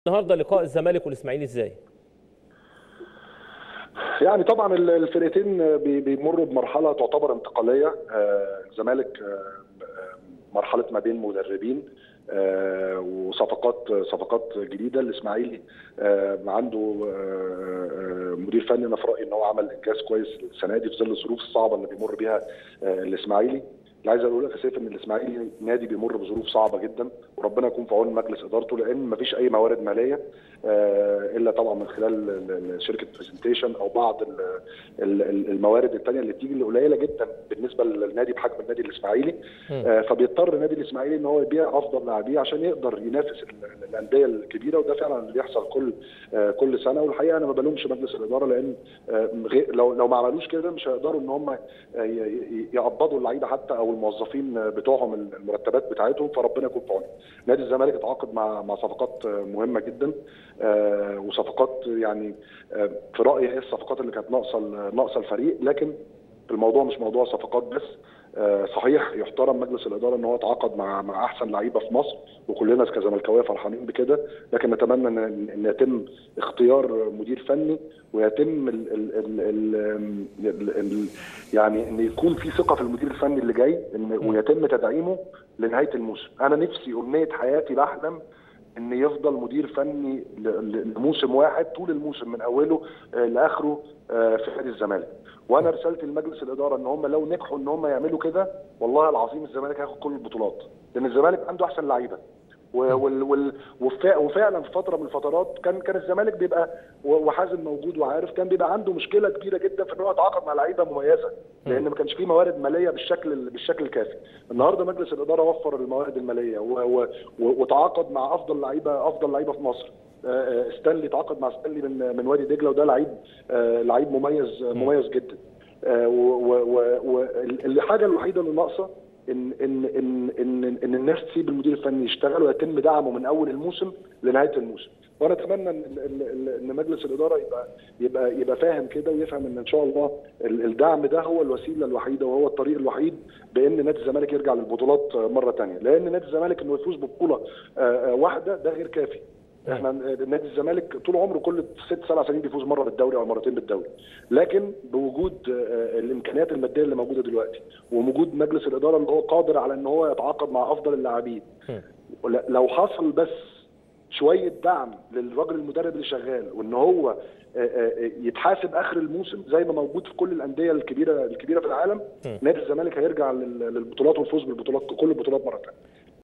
النهارده لقاء الزمالك والاسماعيلي ازاي؟ يعني طبعا الفرقتين بي- بيمروا بمرحله تعتبر انتقاليه آه، الزمالك آه، آه، مرحله ما بين مدربين آه، وصفقات صفقات جديده الاسماعيلي آه، عنده آه، آه، مدير فني انا في رايي ان هو عمل انجاز كويس السنه دي في ظل الظروف الصعبه اللي بيمر بيها آه، الاسماعيلي اللي عايز اقول لك يا سيف ان الاسماعيلي نادي بيمر بظروف صعبه جدا وربنا يكون في عون مجلس ادارته لان مفيش اي موارد ماليه آه، الا طبعا من خلال ال- ال- شركه برزنتيشن او بعض ال- ال- ال- الموارد الثانيه اللي بتيجي اللي قليله جدا بالنسبه للنادي بحجم النادي الاسماعيلي آه، فبيضطر النادي الاسماعيلي ان هو يبيع افضل لاعبيه عشان يقدر ينافس ال- الانديه الكبيره وده فعلا اللي بيحصل كل آه، كل سنه والحقيقه انا ما بلومش مجلس الاداره لان آه، غير- لو لو ما عملوش كده مش هيقدروا ان هم آه، ي- ي- يقبضوا اللعيبه حتى او الموظفين آه، بتوعهم المرتبات بتاعتهم فربنا يكون في عونهم. نادي الزمالك اتعاقد مع مع صفقات آه، مهمه جدا آه، وصفقات يعني آه، في رايي هي الصفقات اللي كانت ناقصه ناقصه الفريق لكن الموضوع مش موضوع صفقات بس آه، صحيح يحترم مجلس الاداره ان هو اتعاقد مع مع احسن لعيبه في مصر وكلنا كزملكاويه فرحانين بكده لكن نتمنى ان ان يتم اختيار مدير فني ويتم ال ال ال ال ال ال يعني ان يكون في ثقه في المدير الفني اللي جاي ان ويتم تدعيمه لنهايه الموسم انا نفسي امنيه حياتي بحلم ان يفضل مدير فني ل- ل- لموسم واحد طول الموسم من اوله آه، لاخره آه، في نادي الزمالك وانا رسالتي لمجلس الاداره ان هم لو نجحوا ان هم يعملوا كده والله العظيم الزمالك هياخد كل البطولات لان الزمالك عنده احسن لعيبه و- وال وال وفا- وفعلا في فتره من الفترات كان كان الزمالك بيبقى و- وحازم موجود وعارف كان بيبقى عنده مشكله كبيره جدا في ان هو يتعاقد مع لعيبه مميزه لان ما كانش فيه موارد ماليه بالشكل بالشكل الكافي النهارده مجلس الاداره وفر الموارد الماليه و- و- و- وتعاقد مع افضل لعيبه افضل لعيبه في مصر آه، آه، ستانلي تعاقد مع ستانلي من من وادي دجله وده لعيب آه، لعيب مميز مميز جدا آه، و- و- و- الحاجه الوحيده اللي ناقصه ان ان ان ان ان الناس تسيب المدير الفني يشتغل ويتم دعمه من اول الموسم لنهايه الموسم وانا اتمنى ان ان ان إن مجلس الاداره يبقى يبقى يبقى فاهم كده ويفهم ان ان شاء الله ال- الدعم ده هو الوسيله الوحيده وهو الطريق الوحيد بان نادي الزمالك يرجع للبطولات مره ثانيه لان نادي الزمالك انه يفوز ببطوله آه، آه، واحده ده غير كافي احنا نادي الزمالك طول عمره كل ست سبع سنين بيفوز مره بالدوري او مرتين بالدوري لكن بوجود آه، الامكانيات الماديه اللي موجوده دلوقتي ووجود مجلس الاداره اللي هو قادر على ان هو يتعاقد مع افضل اللاعبين ولا- لو حصل بس شويه دعم للراجل المدرب اللي شغال وان هو آه، آه، يتحاسب اخر الموسم زي ما موجود في كل الانديه الكبيره الكبيره في العالم نادي الزمالك هيرجع لل- للبطولات والفوز بالبطولات كل البطولات مره ثانيه